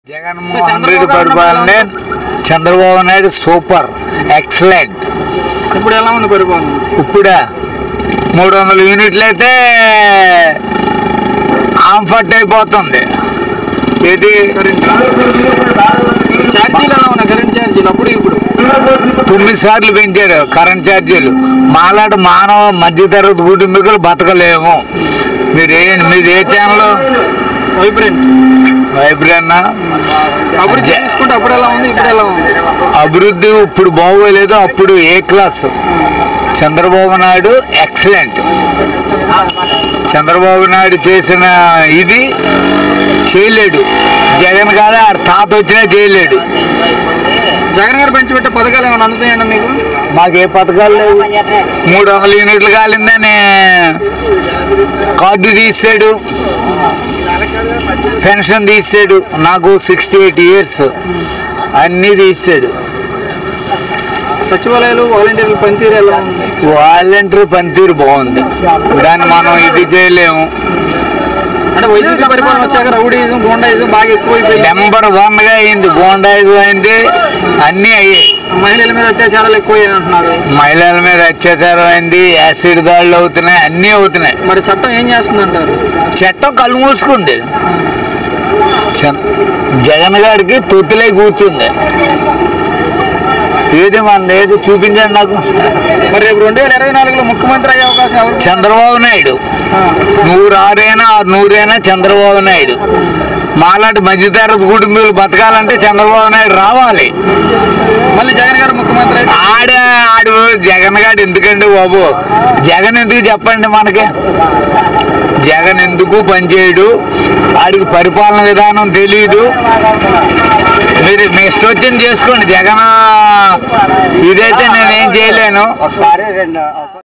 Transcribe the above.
జగన్మోహన్ రెడ్డి పరిపాలనే Chandrababu Naidu super excellent ఇప్పుడు ఎలా ఉంది పరిపాలన ఇప్పుడే మూడు వందల యూనిట్లు అయితే ఆంఫర్ట్ అయిపోతుంది ఇది కరెంట్ ఛార్జీలు ఎలా ఉన్నాయి కరెంట్ ఛార్జీలు అప్పుడు ఇప్పుడు తొమ్మిది సార్లు పెంచాడు కరెంట్ ఛార్జీలు మాలాంటి మానవ మధ్యతరగతి కుటుంబీకులు బతకలేము మీరు ఏ మీరు ఏ ఛానల్ వైబ్రెంట్ వైబ్రన్నా అభివృద్ధి చూసుకుంటే అప్పుడు ఎలా ఉంది ఇప్పుడు ఎలా ఉంది అభివృద్ధి ఇప్పుడు బాగోలేదు అప్పుడు A class Chandrababu Naidu excellent Chandrababu Naidu చేసిన ఇది చేయలేడు జగన్ గారు ఆ తాత వచ్చినా చేయలేడు జగన్ గారు పెంచిపెట్టే పథకాలు ఏమైనా అందుతాయండి మీకు మాకు ఏ పథకాలు లేవు మూడు వందల యూనిట్లు కాలిందని కార్డు తీసాడు పెన్షన్ తీసాడు నాకు సిక్స్టీ ఎయిట్ ఇయర్స్ అన్నీ తీసాడు సచివాలయాలు వాలంటీర్ల పనితీరు ఎలా ఉంది వాలంటీర్ పనితీరు బాగుంది దాన్ని మనం ఇది చేయలేము అంటే వైసీపీ పరిపాలన వచ్చాక రౌడీజం గోండాయిజం బాగా ఎక్కువైపోయింది నెంబర్ వన్ గా అయింది గోండాయిజం అయింది అన్నీ అయ్యాయి మహిళల మీద అత్యాచారాలు ఎక్కువయ్యాయి అంటున్నారు మహిళల మీద అత్యాచారం అయింది యాసిడ్ దాడులు అవుతున్నాయి అన్నీ అవుతున్నాయి మరి చట్టం ఏం చేస్తుంది అంటారు చట్టం కళ్ళు మూసుకుంది చ- జగన్ గారికి తొత్తులై కూర్చుంది ఏది మన ఏది చూపించండి నాకు మరి రేపు రెండు వేల ఇరవై నాలుగులో ముఖ్యమంత్రి అయ్యే అవకాశం ఎవరు చంద్రబాబు నాయుడు ఆ, నూరు ఆరైనా ఆరు నూరైనా చంద్రబాబు నాయుడు మాలాంటి మధ్యతరగతి కుటుంబీలు బతకాలంటే చంద్రబాబు నాయుడు రావాలి మళ్ళీ జగన్ గారు ముఖ్యమంత్రి అయితే ఆడ ఆడు జగన్ గారు ఎందుకండి బాబు జగన్ ఎందుకు చెప్పండి మనకి జగన్ ఎందుకు పనిచేయడు ఆడికి పరిపాలన విధానం తెలియదు మీరు మీ ఇష్టం వచ్చింది చేసుకోండి జగన్ ఇదైతే నేనేం చేయలేను